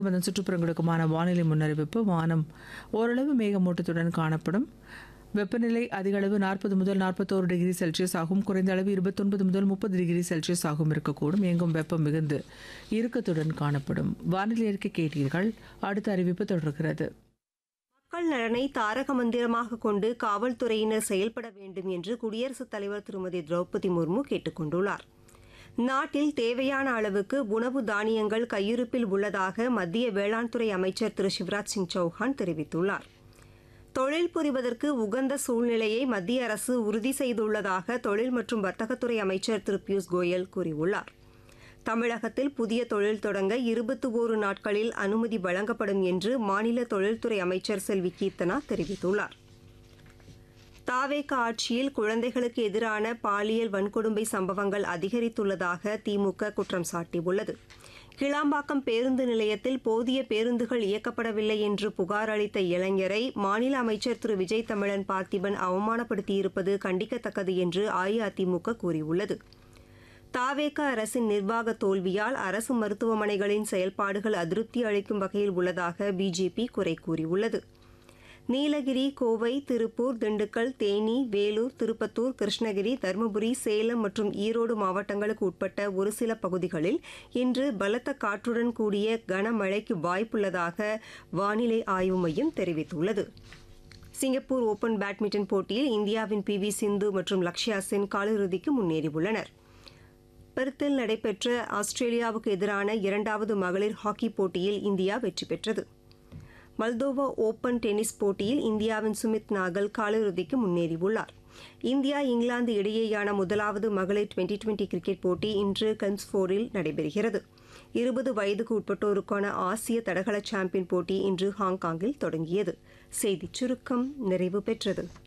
அதன் சுற்றுப்புறங்களுக்குமான வானிலை முன்னறிவிப்பு வானம் ஓரளவு மேகமூட்டத்துடன் காணப்படும் வெப்பநிலை அதிக அளவு நாற்பது முதல் நாற்பத்தோரு டிகிரி செல்சியஸ் ஆகும் குறைந்த அளவு இருபத்தொன்பது முதல் முப்பது டிகிரி செல்சியஸ் ஆகும் இருக்கக்கூடும் எங்கும் வெப்பம் மிகுந்து இறுக்கத்துடன் காணப்படும் வானிலை அறிக்கை கேட்டீர்கள் அடுத்த அறிவிப்பு தொடர்கிறது மக்கள் நலனை தாரக மந்திரமாக கொண்டு காவல்துறையினர் செயல்பட வேண்டும் என்று குடியரசுத் தலைவர் திருமதி திரௌபதி முர்மு கேட்டுக் கொண்டுள்ளார் நாட்டில் தேவையான அளவுக்கு உணவு தானியங்கள் கையிருப்பில் உள்ளதாக மத்திய வேளாண் துறை அமைச்சர் திரு சிவராஜ் சிங் சௌஹான் தெரிவித்துள்ளார் தொழில் புரிவதற்கு உகந்த சூழ்நிலையை மத்திய அரசு உறுதி செய்துள்ளதாக தொழில் மற்றும் வர்த்தகத்துறை அமைச்சர் திரு பியூஷ் கோயல் கூறியுள்ளார் தமிழகத்தில் புதிய தொழில் தொடங்க இருபத்தி ஓரு நாட்களில் அனுமதி வழங்கப்படும் என்று மாநில தொழில்துறை அமைச்சர் செல்வி கீர்த்தனா தெரிவித்துள்ளார் தாவேக ஆட்சியில் குழந்தைகளுக்கு எதிரான பாலியல் வன்கொடுமை சம்பவங்கள் அதிகரித்துள்ளதாக திமுக குற்றம் சாட்டியுள்ளது கிளாம்பாக்கம் பேருந்து நிலையத்தில் போதிய பேருந்துகள் இயக்கப்படவில்லை என்று புகார் அளித்த இளைஞரை மாநில அமைச்சர் திரு விஜய் தமிழன் பார்த்திபன் அவமானப்படுத்தியிருப்பது கண்டிக்கத்தக்கது என்று அஇஅதிமுக கூறியுள்ளது தாவேக அரசின் நிர்வாக தோல்வியால் அரசு மருத்துவமனைகளின் செயல்பாடுகள் அதிருப்தி அளிக்கும் வகையில் உள்ளதாக பிஜேபி குறை கூறியுள்ளது நீலகிரி கோவை திருப்பூர் திண்டுக்கல் தேனி வேலூர் திருப்பத்தூர் கிருஷ்ணகிரி தருமபுரி சேலம் மற்றும் ஈரோடு மாவட்டங்களுக்கு உட்பட்ட ஒரு சில பகுதிகளில் இன்று பலத்த காற்றுடன் கூடிய கனமழைக்கு வாய்ப்புள்ளதாக வானிலை ஆய்வு மையம் தெரிவித்துள்ளது சிங்கப்பூர் ஓபன் பேட்மிண்டன் போட்டியில் இந்தியாவின் பி வி சிந்து மற்றும் லக்ஷ்யா சென் காலிறுதிக்கு முன்னேறியுள்ளனர் பெர்த்தில் நடைபெற்ற ஆஸ்திரேலியாவுக்கு எதிரான இரண்டாவது மகளிர் ஹாக்கி போட்டியில் இந்தியா வெற்றி பெற்றது மல்தோவா ஓபன் டென்னிஸ் போட்டியில் இந்தியாவின் சுமித் நாகல் காலிறுதிக்கு முன்னேறியுள்ளார் இந்தியா இங்கிலாந்து இடையேயான முதலாவது மகளிர் டுவெண்டி டுவெண்டி கிரிக்கெட் போட்டி இன்று கன்ஸ்போரில் நடைபெறுகிறது இருபது வயதுக்கு உட்பட்டோருக்கான ஆசிய தடகள சாம்பியன் போட்டி இன்று ஹாங்காங்கில் தொடங்கியது செய்திச் சுருக்கம் நிறைவு பெற்றது